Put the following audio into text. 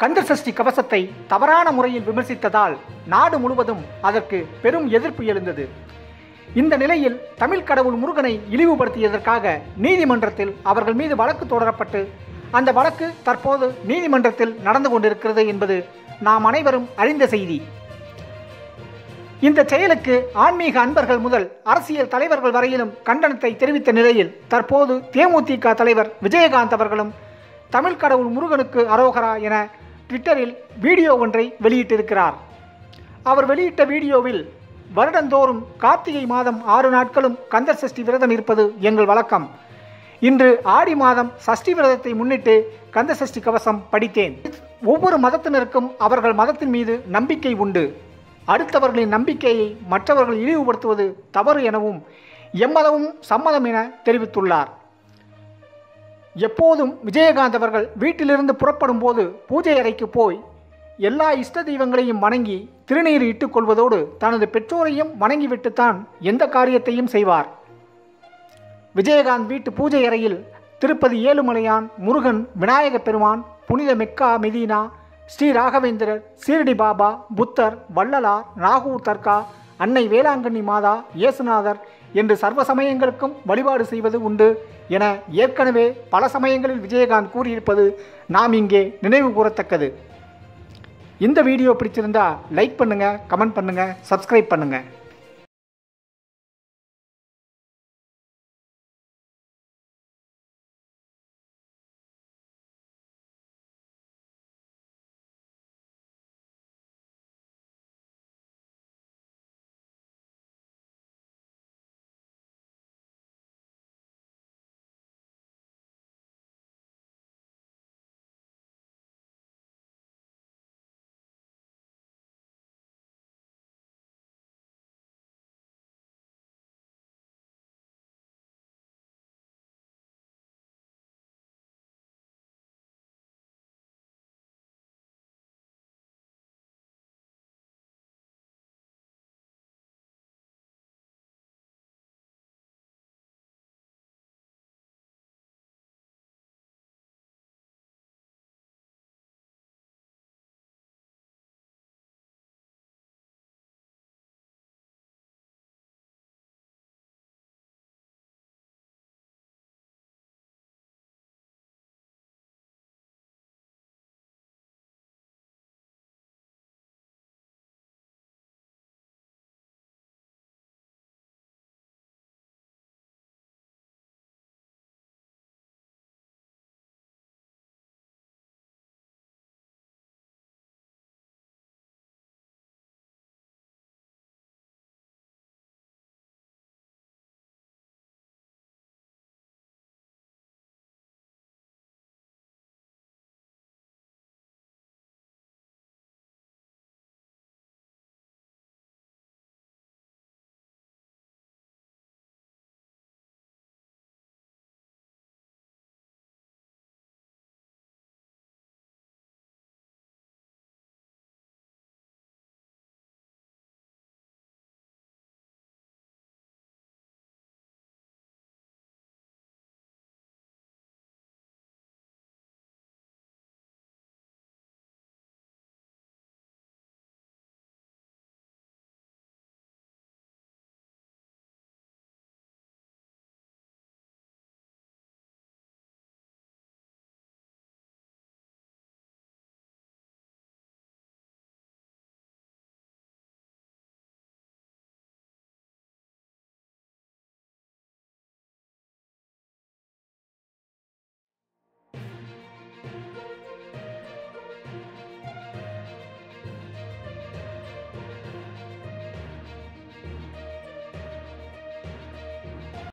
கந்தசஷ்டி கவசத்தை தவறான முறையில் விமர்சித்ததால் நாடு முழுவதும் அதற்கு பெரும் எதிர்ப்பு எழுந்தது இந்த நிலையில் தமிழ் கடவுள் முருகனை இழிவுபடுத்தியதற்காக நீதிமன்றத்தில் அவர்கள் மீது வழக்கு தொடரப்பட்டு அந்த வழக்கு தற்போது நீதிமன்றத்தில் நடந்து கொண்டிருக்கிறது என்பது நாம் அனைவரும் அறிந்த செய்தி இந்த செயலுக்கு ஆன்மீக அன்பர்கள் முதல் அரசியல் தலைவர்கள் வரையிலும் கண்டனத்தை தெரிவித்த நிலையில் தற்போது தேமுதிக தலைவர் விஜயகாந்த் அவர்களும் தமிழ் கடவுள் முருகனுக்கு அரோகரா என ட்விட்டரில் வீடியோ ஒன்றை வெளியிட்டிருக்கிறார் அவர் வெளியிட்ட வீடியோவில் வருடந்தோறும் கார்த்திகை மாதம் ஆறு நாட்களும் கந்த சஷ்டி விரதம் இருப்பது எங்கள் வழக்கம் இன்று ஆடி மாதம் சஷ்டி விரதத்தை முன்னிட்டு கந்த சஷ்டி கவசம் படித்தேன் ஒவ்வொரு மதத்தினருக்கும் அவர்கள் மதத்தின் மீது நம்பிக்கை உண்டு அடுத்தவர்களின் நம்பிக்கையை மற்றவர்கள் இழிவுபடுத்துவது தவறு எனவும் எம்மதமும் சம்மதம் என தெரிவித்துள்ளார் எப்போதும் விஜயகாந்த் அவர்கள் வீட்டிலிருந்து புறப்படும் போது பூஜை அறைக்கு போய் எல்லா இஷ்ட தெய்வங்களையும் வணங்கி திருநீர் இட்டுக் கொள்வதோடு தனது பெற்றோரையும் வணங்கிவிட்டுத்தான் எந்த காரியத்தையும் செய்வார் விஜயகாந்த் வீட்டு பூஜை அறையில் திருப்பதி ஏழுமலையான் முருகன் விநாயக பெருமான் புனித மெக்கா மெதீனா ஸ்ரீ ராகவேந்திரர் சீரடி பாபா புத்தர் வள்ளலார் நாகூர் தர்கா அன்னை வேளாங்கண்ணி மாதா இயேசுநாதர் என்று சர்வ சமயங்களுக்கும் வழிபாடு செய்வது உண்டு என ஏற்கனவே பல சமயங்களில் விஜயகாந்த் கூறியிருப்பது நாம் இங்கே நினைவு கூறத்தக்கது இந்த வீடியோ பிடிச்சிருந்தா லைக் பண்ணுங்க கமெண்ட் பண்ணுங்க சப்ஸ்கிரைப் பண்ணுங்க